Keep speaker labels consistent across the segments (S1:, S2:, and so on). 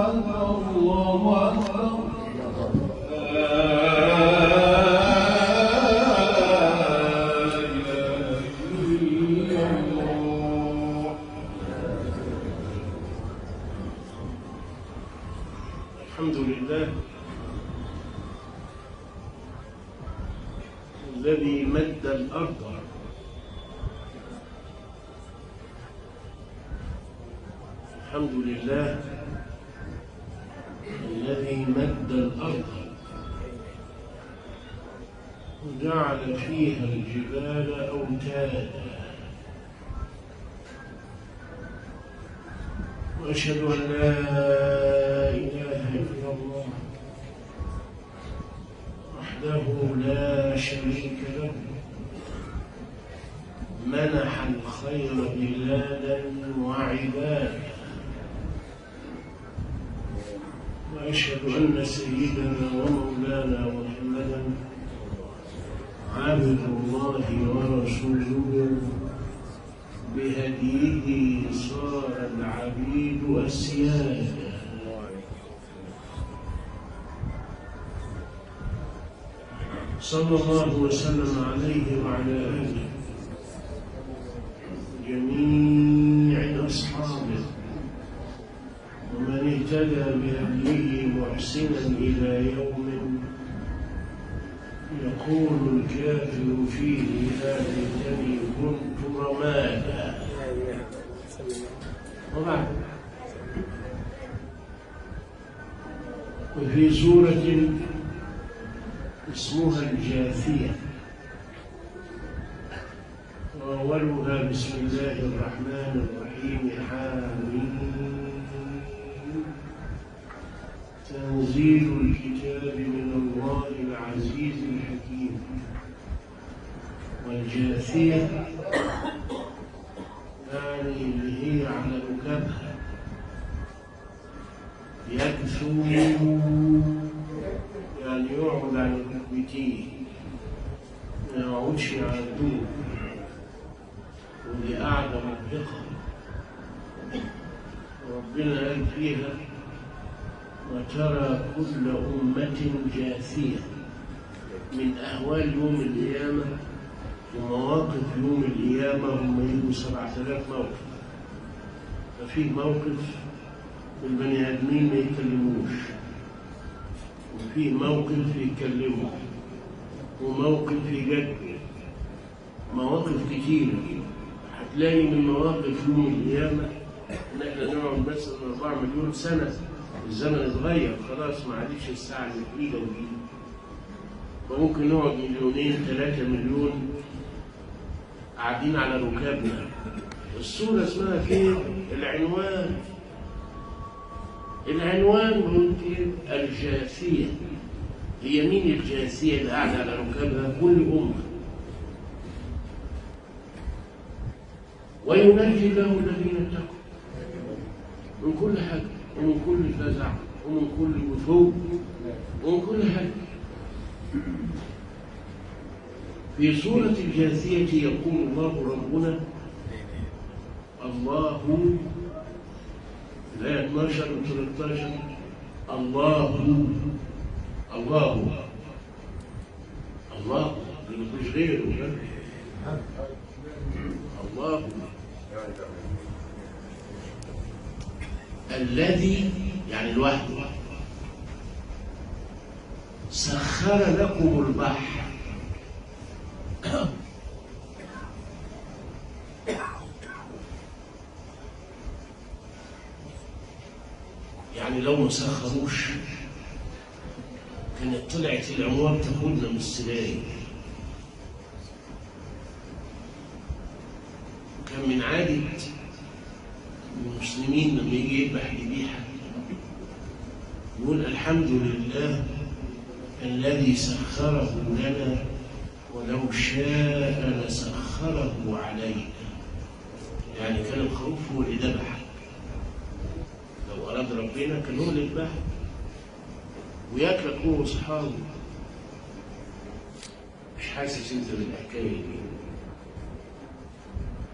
S1: أكبر الله أكبر
S2: الحمد لله الذي مد الأرض الحمد لله الذي مد الأرض وجعل فيها الجبال أوتادا وأشهد أن لا إله إلا الله وحده لا شريك له منح الخير بلادا وعبادا وأشهد أن سيدنا ومولانا محمدا عبد الله ورسوله بهديه صار العبيد أسيادا صلى الله وسلم عليه وعلى آله جميع أصحابه ومن اهتدى بهديه محسنا إلى يوم يقول الكافر فيه يا ليتني كنت رمادا وبعد وفي سورة اسمها الجاثية وأولها بسم الله الرحمن الرحيم حامين تنزيل الكتاب من الله العزيز الحكيم والجاثية يعني اللي هي على ركبها يكثو يعني يقعد على ركبتيه ما يقعدش على الدور ودي قاعدة مرهقة ربنا قال فيها وترى كل أمة جاثية من أهوال يوم القيامة ومواقف يوم القيامة هم يجوا سبعة آلاف موقف ففي موقف البني آدمين ما يتكلموش وفي موقف يتكلموا وموقف يجدد مواقف كتيرة هتلاقي من مواقف يوم القيامة إن إحنا نقعد مثلا 4 مليون سنة الزمن اتغير خلاص ما عادش الساعة اللي في إيدك دي وممكن نقعد مليونين ثلاثة مليون قاعدين على ركابنا الصورة اسمها فين؟ العنوان العنوان ممكن الجاثية هي مين الجاثية اللي قاعدة على ركابها؟ كل أمة وينجي الله الذين اتقوا من كل حاجة ومن كل فزع ومن كل وثوق ومن كل حاجة في سورة الجاثية يقول الله ربنا الله الآية 12 و 13 الله الله الله مش غيره الله الذي يعني لوحده سخر لكم البحر يعني لو ما سخروش كانت طلعت الاموال تاخدنا من السلايم كان من عادة المسلمين لما يجي يذبح ذبيحة يقول الحمد لله الذي سخره لنا ولو شاء لسخره علينا يعني كان الخروف هو اللي ذبح لو أراد ربنا كان هو اللي يذبح وياكلك هو واصحابه مش حاسس انت بالحكايه دي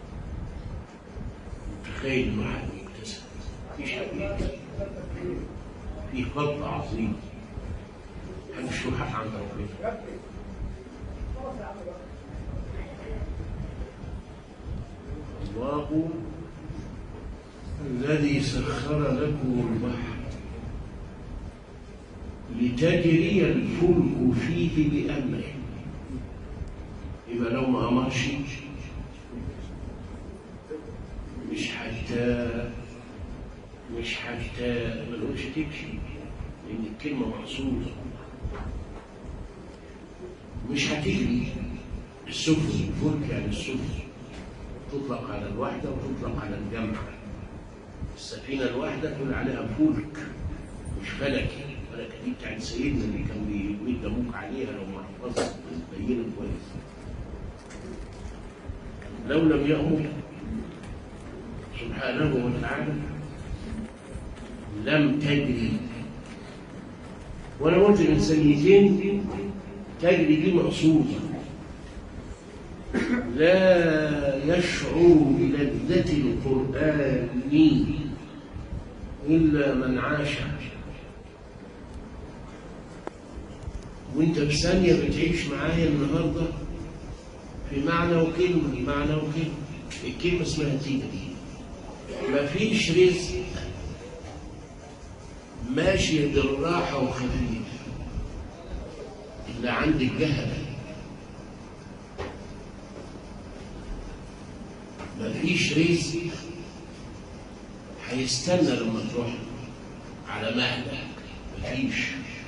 S2: تخيل ما حد يكتسب مفيش حد يكتسب دي فضل عظيم هنشوفها عند ربنا الله الذي سخر لكم البحر لتجري الفلك فيه بأمره يبقى لو ما أمرش مش حتى مش حتى ما نقولش تمشي لأن الكلمة مقصودة مش هتجري السفن الفلك يعني السفن تطلق على الوحدة وتطلق على الجمع السفينة الواحدة تقول عليها فلك مش فلكي الفلكة دي بتاعت سيدنا اللي كان بيدموك عليها لو ما حفظت بينه كويس لو لم يأمر سبحانه وتعالى لم تجري وانا قلت من سنتين تجري دي مقصوده لا يشعر بلذة القرآن إلا من عاش وانت بثانية بتعيش معايا النهاردة في معنى وكلمة معنى وكلمة الكلمة اسمها تجري مفيش رزق ماشي بالراحة وخفيف إلا عند الجهل مفيش رزق هيستنى لما تروح على مهلك مفيش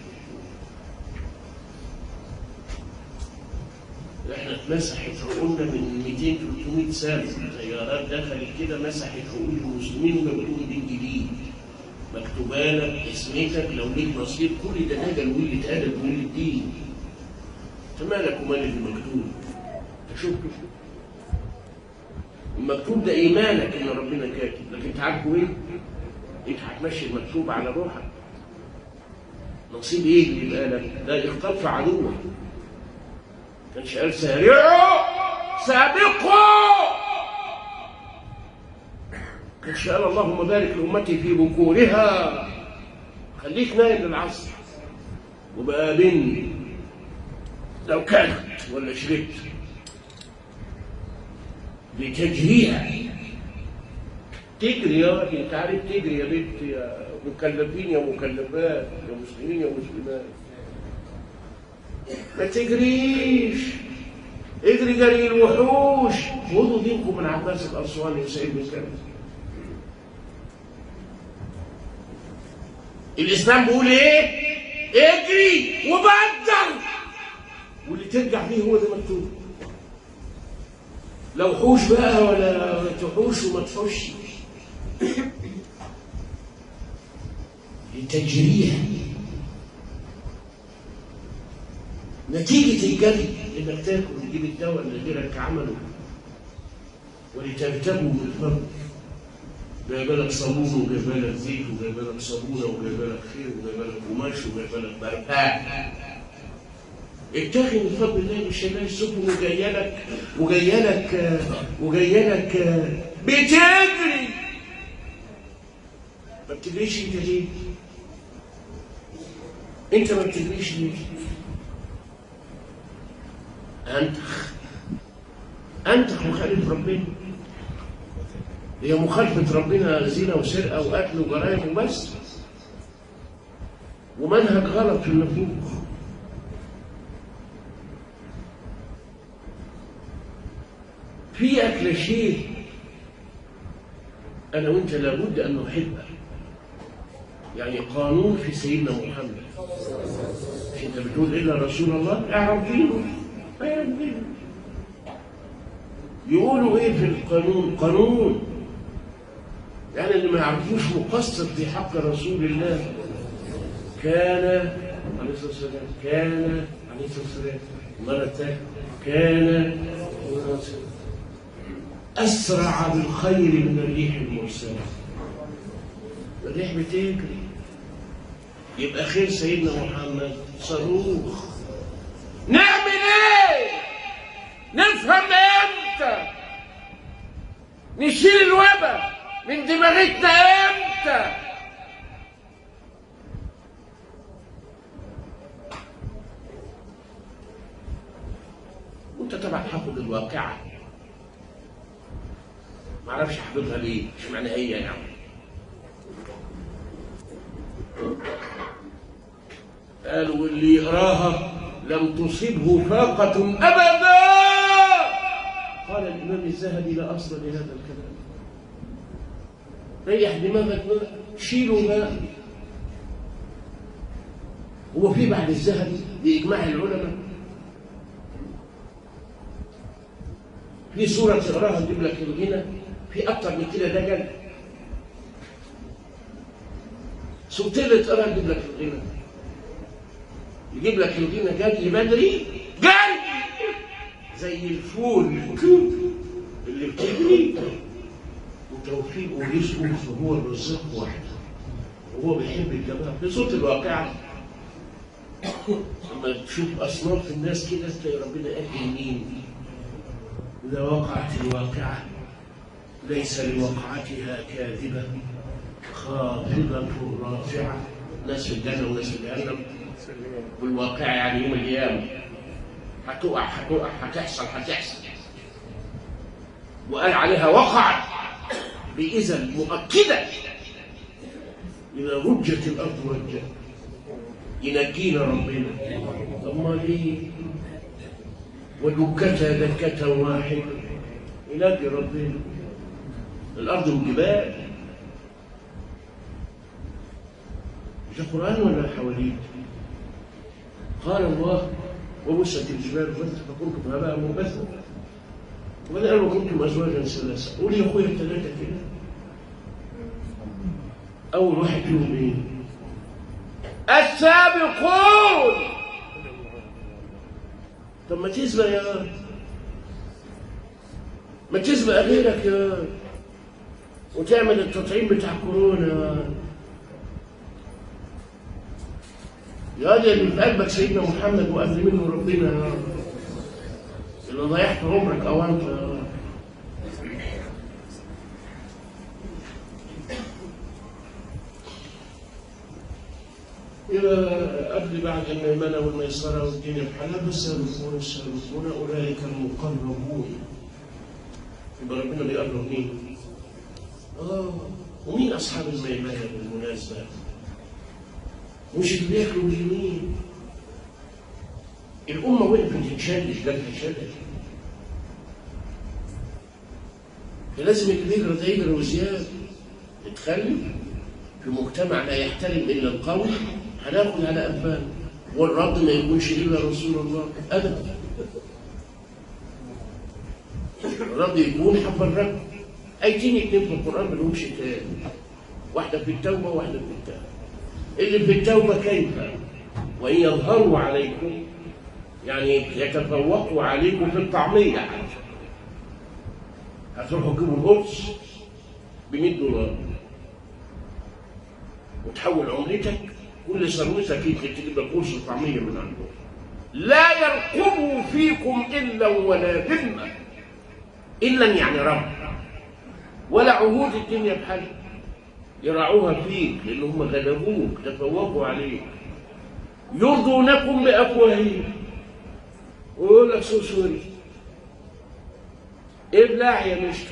S2: احنا اتمسحت عقولنا من 200 300 سنه طيارات دخلت كده مسحت عقول المسلمين وجابوا دين جديد مكتوبه لك اسمتك لو ليك نصيب كل ده نجل وقله ادب وقله دين انت مالك ومال اللي مكتوب شوف المكتوب ده ايمانك ان ربنا كاتب لكن انت عارفه ايه؟ انت هتمشي المكتوب على روحك نصيب ايه اللي يبقى لك؟ ده يختطف عدوك كانش قال سارعوا سابقوا كانش قال اللهم بارك لامتي في بكورها خليك نايم للعصر وبقى بن لو كانت ولا شربت لتجريها تجري يا راجل انت عارف تجري يا بنت يا مكلفين يا مكلفات يا مسلمين يا مسلمات ما تجريش اجري جري الوحوش خذوا دينكم من عباس الاسواني وسعيد بن كامل الاسلام بيقول ايه اجري وبدل واللي ترجع فيه هو ده مكتوب لو حوش بقى ولا تحوش وما تحوش لتجريها نتيجة الجري انك تاكل وتجيب الدواء اللي غيرك عمله ولتبتغوا من فضل جايبه لك صابون وجايبه لك زيت وجايبه لك صابونه وجايبه لك خير وجايبه لك قماش وجايبه لك برفان ابتغي من فضل الله مش هيلاقي السفن وجايه لك وجايه لك وجايه لك بتجري ما بتجريش انت ليه؟ انت ما بتجريش ليه؟ انتخ انتخ مخالف ربنا هي مخالفة ربنا زنا وسرقة وقتل وجرائم وبس ومنهج غلط في النفوس في أكل شيء أنا وأنت لابد أن نحبه يعني قانون في سيدنا محمد مش أنت بتقول إلا رسول الله اعرف دينه اعرف دينه يقولوا إيه في القانون قانون يعني اللي ما يعرفوش مقصر في حق رسول الله كان عليه الصلاة والسلام كان عليه الصلاة والسلام مرة ثانية كان أسرع بالخير من الريح المرسلة الريح بتجري يبقى خير سيدنا محمد صاروخ نعمل ايه نفهم امتى نشيل الوبا من دماغتنا امتى فطبعا حافظ الواقعة ما اعرفش حافظها ليه مش معنى هي يعني قال واللي يقراها لم تصبه فاقة أبدا قال الإمام الذهبي لا أصل لهذا الكلام ريح دماغك بقى شيله بقى هو في بعد الذهبي بإجماع العلماء في سورة تقراها تجيب لك الغنى في أكتر من كده ده جد سورتين اللي تقراها تجيب لك الغنى يجيب لك الغنى جري بدري جري زي الفول اللي بتجري وتوفيق ورزقه فهو الرزاق وحده وهو بيحب الجماعة في صوت الواقعة لما تشوف أصناف الناس كده تلاقي ربنا قال مين إذا وقعت الواقعة ليس لوقعتها كاذبة خافضة رافعة ناس في الجنة وناس في جهنم والواقعة يعني يوم القيامة هتقع هتقع هتحصل هتحصل وقال عليها وقعت بإذا مؤكدة إذا رجت الأرض رجا ينجينا ربنا أما ليه ودكتها دكة واحدة ينجي ربنا الأرض والجبال مش القرآن ولا حواليك قال الله وبست الجبال فانت فكنتم هباء منبثا وبدأ وكنتم أزواجا ثلاثة قول يا أخويا الثلاثة كده أول واحد فيهم إيه؟ السابقون طب ما تسبق يا ما تسبق غيرك يا وتعمل التطعيم بتاع كورونا يا دي اللي في قلبك سيدنا محمد وقبل منه ربنا يا اللي ضيعت عمرك او انت إلى قبل بعد الميمنة والميسرة والدين الحلال السابقون السابقون أولئك المقربون يبقى ربنا بيقرب مين؟ آه ومين أصحاب الميمنة بالمناسبة؟ مش اللي بياكلوا اليمين الأمة وقفت تتشلش جالها شلل فلازم اللي بيجرى ده يجري وزيادة نتخلف في مجتمع لا يحترم إلا القول هناخد على أنفال والرد ما يكونش إلا رسول الله أبدا الرد يكون حب الرب أيتين اتنين في القرآن ما لهمش تاني واحدة في التوبة وواحدة في التوبة اللي في التوبة كيف وإن يظهروا عليكم يعني يتفوقوا عليكم في الطعمية حتى هتروحوا تجيبوا القدس ب 100 دولار وتحول عملتك كل ثروتك تجيب لك قرص طعمية من عندهم لا يرقبوا فيكم إلا ولا ذمة إلا يعني رب ولا عهود الدنيا بحل يراعوها فيك لأن هم غلبوك تفوقوا عليك يرضونكم بأفواههم ويقول لك سو سوري ابلع يا مشكل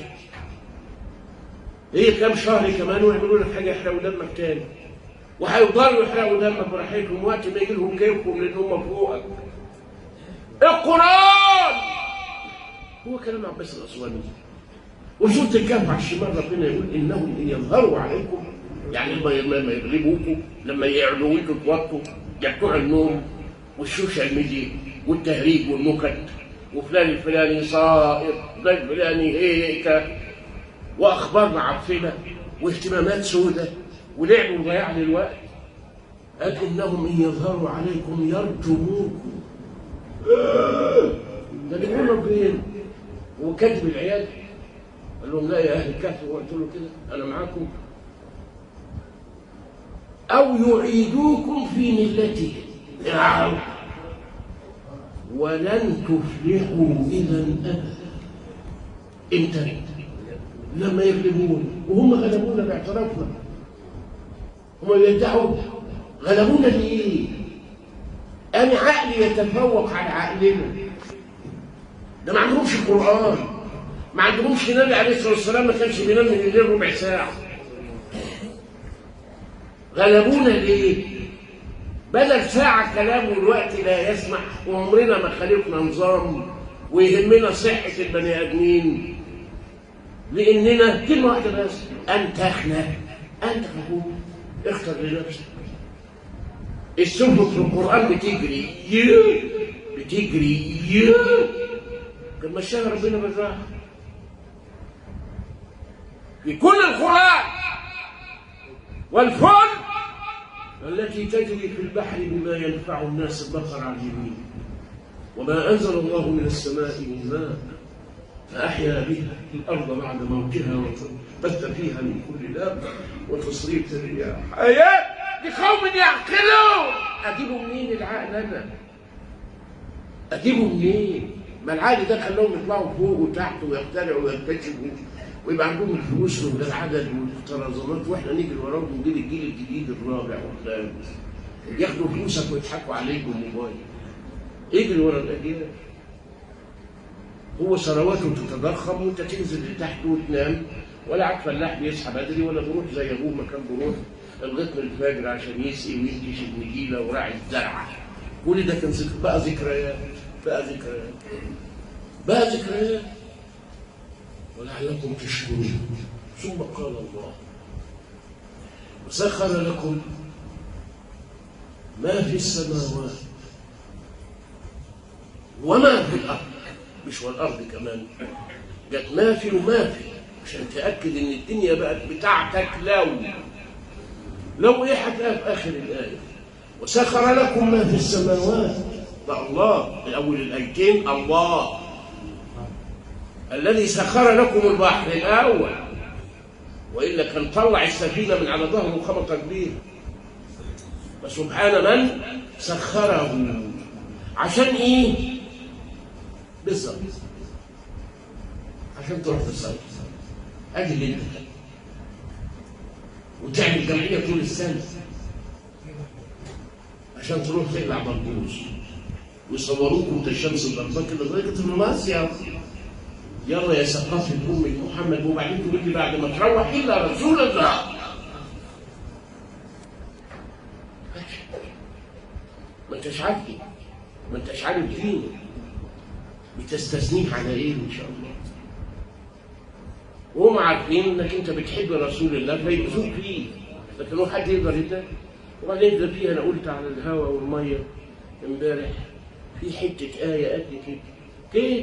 S2: هي كام شهر كمان ويعملوا لك حاجه يحرقوا دمك تاني وهيفضلوا يحرقوا دمك براحتهم وقت ما يجي لهم كيفهم لان هم فوقك القران هو كلام عباس الاسواني وسوره الكهف على الشمال ربنا يقول انهم ان يظهروا عليكم يعني لما لما يغلبوكم لما يعلوكم توطوا يا بتوع النوم والسوشيال ميديا والتهريج والنكت وفلان الفلاني صائر فلان الفلاني هيك واخبار معفنه واهتمامات سودة ولعب وضياع للوقت قال انهم ان يظهروا عليكم يرجموكم ده اللي بيقول ربنا وكذب العيال قال لهم لا يا اهل الكهف وقلت له كده انا معاكم او يعيدوكم في ملتهم يعني ولن تفلحوا اذا ابدا امتى لما يغلبون وهم غلبونا باعترافنا هم يدعوا غلبونا ليه؟ أنا عقلي يتفوق على عقلنا ده ما عندهمش قرآن ما عندهمش نبي عليه الصلاة والسلام ما كانش بينام من الليل ربع ساعة غلبونا ليه؟ بدل ساعة كلام والوقت لا يسمح وعمرنا ما خلقنا نظام ويهمنا صحة البني آدمين لأننا كلمة واحدة بس أنت أخنا أنت أخوك اختر لنفسك السنة في القرآن بتجري ياه بتجري ياه كان مشاها ربنا بالراحة في كل القرآن والفل التي تجري في البحر بما ينفع الناس البقر على اليمين وما أنزل الله من السماء من ماء فأحيا بها الأرض بعد موتها وبث فيها من كل دابة وتصريف الرياح آيات لقوم يعقلون أجيبوا منين العقل أنا؟ أجيبوا منين؟ ما العقل ده خلاهم يطلعوا فوق وتحت ويخترعوا ويكتشفوا ويبقى عندهم الفلوس والعدد والطرازانات واحنا نيجي وراهم ونجيب الجيل الجديد الرابع والخامس ياخدوا فلوسك ويضحكوا عليك بالموبايل اجري ورا الاجيال هو ثرواته تتضخم وانت تنزل لتحت وتنام ولا عاد فلاح بيصحى بدري ولا بيروح زي ابوه ما كان بيروح لغايه من الفجر عشان يسقي وينتش النجيله وراعي الزرع كل ده كان ذك- بقى ذكريات بقى ذكريات بقى ذكريات ولعلكم تشكرون ثم قال الله وسخر لكم ما في السماوات وما في الارض مش والارض كمان جت ما في وما في عشان تاكد ان الدنيا بقت بتاعتك لو لو ايه هتلاقيها في اخر الايه وسخر لكم ما في السماوات ده الله الاول الايتين الله الذي سخر لكم البحر الاول والا كان طلع السفينه من على ظهره وخبطك بيها فسبحان من سخره عشان ايه بالظبط عشان تروح تصيف ادي اللي انت وتعمل جمعيه طول السنه عشان تروح تقلع بربوش ويصوروك وانت الشمس ضربك لدرجه انه ماسيا يلا يا ثقافه امه محمد وبعدين تقول لي بعد ما تروح الا رسول الله ما انتش عارف ما انتش عارف دين بتستثنيه على ايه ان شاء الله وهم عارفين انك انت بتحب رسول الله فيؤذوك فيه لكن هو حد يقدر يبدا وبعدين ده فيه انا قلت على الهواء والميه امبارح في حته ايه قد كده كده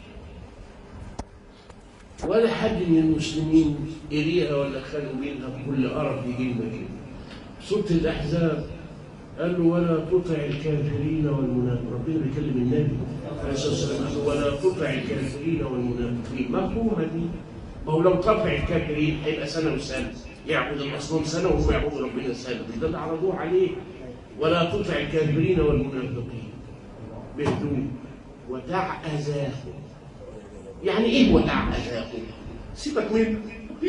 S2: ولا حد من المسلمين قريها ولا خلوا منها بكل قرف يجي لنا كده سوره الاحزاب قال له ولا تطع الكافرين والمنافقين ربنا بيكلم النبي عليه الصلاه والسلام قال له ولا تطع الكافرين والمنافقين مفهومه دي ما هو لو طبع الكافرين هيبقى سنه وسنه يعبد الاصنام سنه وهو يعبد ربنا سنه ده اللي عرضوه عليه ولا تطع الكافرين والمنافقين بهدوء ودع اذاهم يعني ايه ودع اذاهم سيبك منه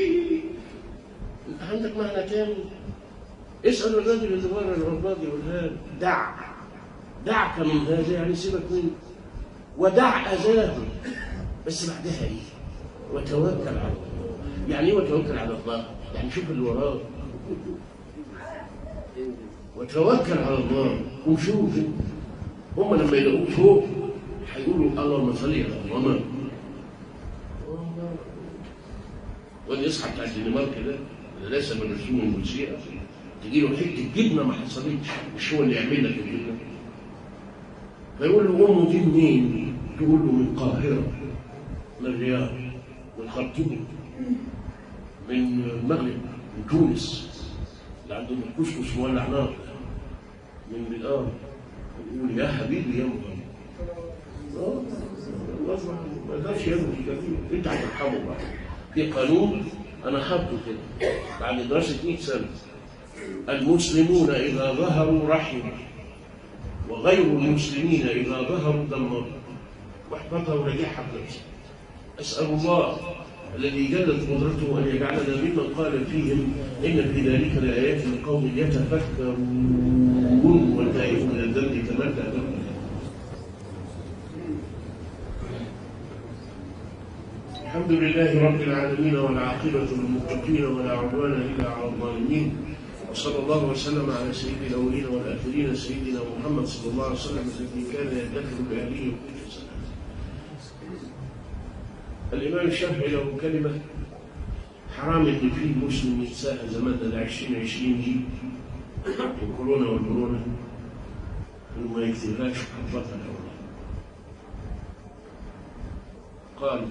S2: انت عندك معنى تاني اسال الرجل اللي بره العرباض يقولها له. دع دعك من هذا يعني سيبك منه ودع اذاهم بس بعدها ايه وتوكل على الله يعني ايه وتوكل على الله يعني شوف اللي وراك وتوكل على الله وشوف هم لما يلاقوك فوق هيقولوا اللهم صل على محمد واد يصحى بتاع الدنمارك ده اللي لسه من رسوم الموسيقى تجي له حته جبنه ما حصلتش مش هو اللي يعمل لك الجبنه فيقول له امه دي منين؟ تقول له من القاهره من الرياض من الخرطوم من المغرب من تونس اللي عندهم الكسكس مولع نار من الآن يقول يا حبيبي يا محمد آه، الله ما يقدرش يعمل كده انت هترحمه بقى في قانون انا حاطه كده بعد دراسه 100 سنه المسلمون اذا ظهروا رحموا وغير المسلمين اذا ظهروا دمروا واحبطها ورجعها بنفسه أسأل الله الذي جلت قدرته أن يجعلنا ممن قال فيهم إن في ذلك لآيات لقوم يتفكرون والتائب من الذنب تمتع له الحمد لله رب العالمين والعاقبة للمتقين ولا عدوان إلا على الظالمين وصلى الله وسلم على سيد الأولين والآخرين سيدنا محمد صلى الله عليه وسلم الذي كان يدخل بأهله كل سنة الإمام الشافعي له كلمة حرام إن في مسلم يتساءل زماننا ال 2020 دي الكورونا والكورونا إنه ما يكتبهاش وحفظها الأول قال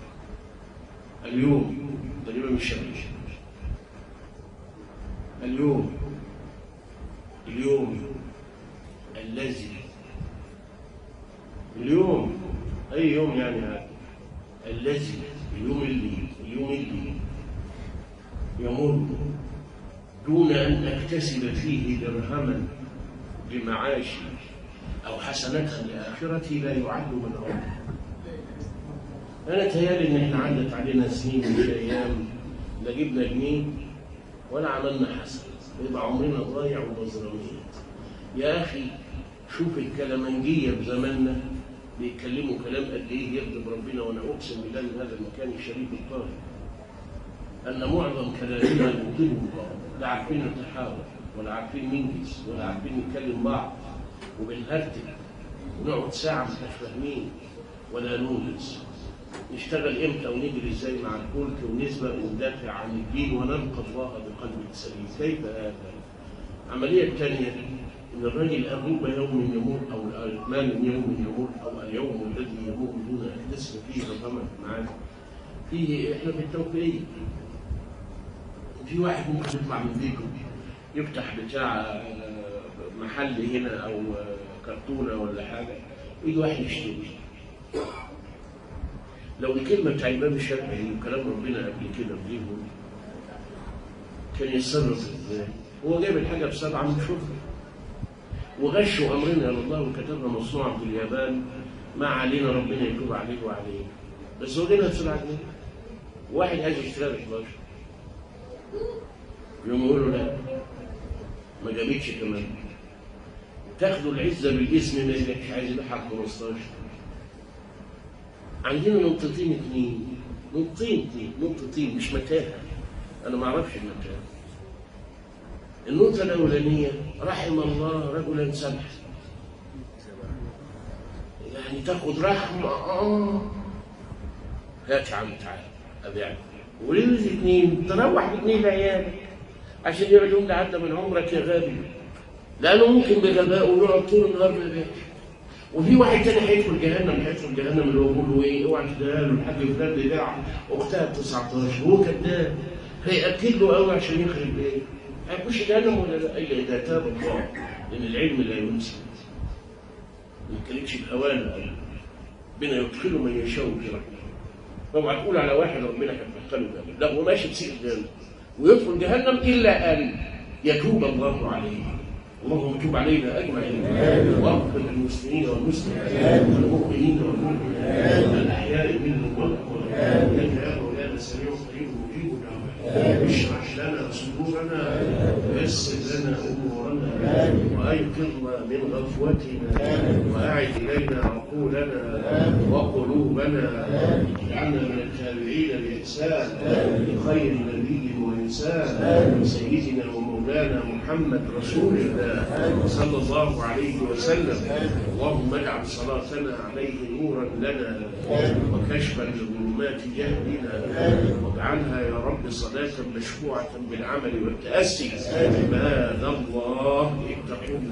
S2: اليوم ده الإمام الشافعي اليوم اليوم الذي اليوم أي يوم يعني هذا الذي اليوم اللي اليوم اللي يمر دون أن أكتسب فيه درهما بمعاشي أو حسنات لآخرتي لا يعد من عمري أنا تهيالي إن إحنا عدت علينا سنين مش أيام لا جبنا جنيه ولا عملنا حسن يبقى عمرنا ضايع ومظلوميات يا أخي شوف الكلامنجية بزماننا بيتكلموا كلام قد إيه يغضب ربنا وأنا أقسم بالله إن هذا المكان الشريف الطاهر أن معظم كلامنا يغضبه الله لا عارفين نتحاور ولا عارفين ننجز ولا عارفين نتكلم بعض وبنهرتل ونقعد ساعة مش فاهمين ولا ننجز نشتغل امتى ونجري ازاي مع الفلك ونسبق وندافع عن الدين ونلقى الله بقلب سليم كيف هذا؟ العملية الثانية ان الرجل أبوب يوم يمر او الأرمان يوم يمر او اليوم الذي يمر دون ان تسمى فيه رقما معانا فيه احنا في التوفيق في واحد ممكن يطلع من بيته يفتح بتاع محل هنا او كرتونه ولا حاجه يجي واحد يشتري لو الكلمة بتاع الإمام الشافعي وكلام ربنا قبل كده بيهم كان يتصرف ازاي؟ هو جايب الحاجة بسبعة من شرطة وغشوا أمرنا إلى الله وكتبنا مصنوعة في اليابان ما علينا ربنا يتوب عليه وعليه بس هو جايبها بسبعة جنيه واحد عايز يشتريها ب 11 يوم يقول له لا ما جابتش كمان تاخدوا العزة بالاسم ما يجيش عايز يبيعها ب 15 عندنا نقطتين اثنين نقطتين اثنين نقطتين مش متاهه انا ما اعرفش المتاهه النقطه الاولانيه رحم الله رجلا سمحا يعني تاخد رحمه اه هات يا عم تعالى ابيعك وليله اثنين تروح باثنين لعيالك عشان يقعدوا لي عدى من عمرك يا غبي لانه ممكن بغبائه يقعد طول النهار ما يبيعش وفي واحد تاني هيدخل جهنم هيدخل جهنم اللي هو بيقول له ايه اوعى تديها له الحاج فلان بيبيع اختها ب 19 وهو كذاب هيأكد له قوي عشان يخرب ايه؟ هيخش جهنم ولا لا؟ الا اذا تاب الله لان العلم لا ينسى ما يتكلمش بهوانه ربنا يدخل من يشاء في رحمته اوعى تقول على واحد ربنا هيدخله جهنم لا هو ماشي بسير جهنم ويدخل جهنم الا ان يتوب الله عليه اللهم تب علينا اجمعين واغفر للمسلمين والمسلمات والمؤمنين والمؤمنات الاحياء منهم والاموات انك يا مولانا سميع قريب مجيب دعوات اشرح لنا صدورنا ويسر لنا امورنا وايقظنا من غفوتنا واعد الينا عقولنا وقلوبنا اجعلنا من التابعين باحسان لخير نبي وانسان سيدنا ومولانا محمد رسول الله صلى الله عليه وسلم اللهم اجعل صلاتنا عليه نورا لنا وكشفا لظلمات جهلنا واجعلها يا رب صلاة مشفوعة بالعمل والتأسي عباد الله اتقوا